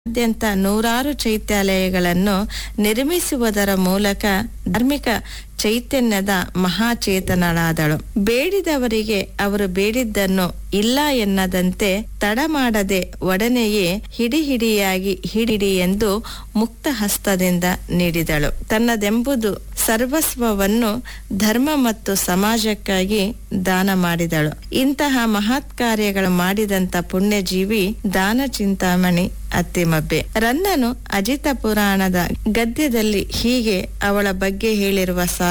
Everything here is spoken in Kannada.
ದೇಶಾದ್ಯಂತ ನೂರಾರು ಚೈತ್ಯಾಲಯಗಳನ್ನು ನಿರ್ಮಿಸುವುದರ ಮೂಲಕ ಧಾರ್ಮಿಕ ಚೈತನ್ಯದ ಮಹಾಚೇತನಳಾದಳು ಬೇಡಿದವರಿಗೆ ಅವರು ಬೇಡಿದ್ದನ್ನು ಇಲ್ಲ ಎನ್ನದಂತೆ ತಡ ಮಾಡದೆ ಒಡನೆಯೇ ಹಿಡಿ ಹಿಡಿಯಾಗಿ ಹಿಡಿಡಿ ಎಂದು ಮುಕ್ತ ಹಸ್ತದಿಂದ ನೀಡಿದಳು ತನ್ನದೆಂಬುದು ಸರ್ವಸ್ವವನ್ನು ಧರ್ಮ ಮತ್ತು ಸಮಾಜಕ್ಕಾಗಿ ದಾನ ಮಾಡಿದಳು ಇಂತಹ ಮಹತ್ ಕಾರ್ಯಗಳು ಮಾಡಿದಂತ ಪುಣ್ಯಜೀವಿ ದಾನ ಚಿಂತಾಮಣಿ ಅತ್ತಿಮಬ್ಬೆ ರನ್ನನು ಅಜಿತ ಪುರಾಣದ ಗದ್ಯದಲ್ಲಿ ಹೀಗೆ ಅವಳ ಬಗ್ಗೆ ಹೇಳಿರುವ ಸಾಲು